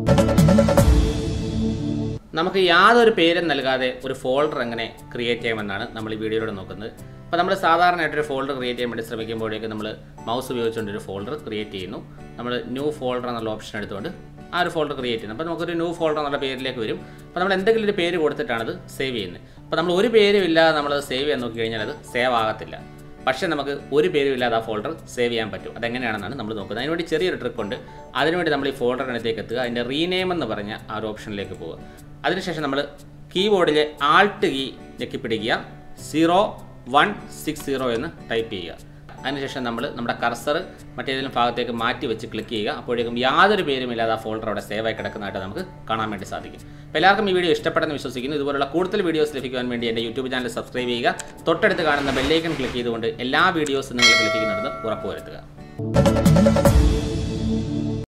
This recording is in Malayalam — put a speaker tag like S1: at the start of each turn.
S1: നമുക്ക് യാതൊരു പേരും നൽകാതെ ഒരു ഫോൾഡർ എങ്ങനെ ക്രിയേറ്റ് ചെയ്യാമെന്നാണ് നമ്മൾ ഈ വീഡിയോയിലൂടെ നോക്കുന്നത് അപ്പോൾ നമ്മൾ സാധാരണയായിട്ട് ഒരു ഫോൾഡർ ക്രിയേറ്റ് ചെയ്യാൻ വേണ്ടി ശ്രമിക്കുമ്പോഴേക്ക് നമ്മൾ മൗസ് ഉപയോഗിച്ചുകൊണ്ട് ഒരു ഫോൾഡർ ക്രിയേറ്റ് ചെയ്യുന്നു നമ്മൾ ന്യൂ ഫോൾഡർ എന്നുള്ള ഓപ്ഷൻ എടുത്തുകൊണ്ട് ആ ഒരു ഫോൾഡർ ക്രിയേറ്റ് ചെയ്യുന്നു അപ്പോൾ നമുക്കൊരു ന്യൂ ഫോൾഡർ എന്നുള്ള പേരിലേക്ക് വരും അപ്പോൾ നമ്മൾ എന്തെങ്കിലും ഒരു പേര് കൊടുത്തിട്ടാണ് അത് സേവ് ചെയ്യുന്നത് അപ്പോൾ നമ്മൾ ഒരു പേരും ഇല്ലാതെ നമ്മളത് സേവ് ചെയ്യാൻ നോക്കി കഴിഞ്ഞാൽ അത് സേവ് ആകത്തില്ല പക്ഷേ നമുക്ക് ഒരു പേരും ഇല്ലാതെ ആ ഫോൾഡർ സേവ് ചെയ്യാൻ പറ്റും അതെങ്ങനെയാണെന്നാണ് നമ്മൾ നോക്കുന്നത് അതിനുവേണ്ടി ചെറിയൊരു ട്രിക്ക് ഉണ്ട് അതിനുവേണ്ടി നമ്മൾ ഈ ഫോൾഡറിനകത്തേക്ക് എത്തുക അതിൻ്റെ റീനെയിം എന്ന് പറഞ്ഞ ആ ഒരു ഓപ്ഷനിലേക്ക് പോവുക അതിനുശേഷം നമ്മൾ കീബോർഡിലെ ആൾട്ട് കീ ഞെക്കി പിടിക്കുക സീറോ വൺ സിക്സ് സീറോ എന്ന് ടൈപ്പ് ചെയ്യുക അതിനുശേഷം നമ്മൾ നമ്മുടെ കർസർ മറ്റേതെങ്കിലും ഭാഗത്തേക്ക് മാറ്റി വെച്ച് ക്ലിക്ക് ചെയ്യുക അപ്പോഴേക്കും യാതൊരു പേരും ഇല്ലാതെ ആ ഫോൾഡർ അവിടെ സേവ് ആയി കിടക്കുന്നതായിട്ട് നമുക്ക് കാണാൻ വേണ്ടി സാധിക്കും അപ്പോൾ എല്ലാവർക്കും ഈ വീഡിയോ ഇഷ്ടപ്പെട്ടെന്ന് വിശ്വസിക്കുന്നു ഇതുപോലുള്ള കൂടുതൽ വീഡിയോസ് ലഭിക്കുവാൻ വേണ്ടി എൻ്റെ യൂട്യൂബ് ചാനൽ സബ്സ്ക്രൈബ് ചെയ്യുക തൊട്ടടുത്ത് കാണുന്ന ബെല്ലൈക്കൺ ക്ലിക്ക് ചെയ്തുകൊണ്ട് എല്ലാ വീഡിയോസും നിങ്ങൾക്ക് ലഭിക്കുന്നുണ്ടെന്ന് ഉറപ്പുവരുത്തുക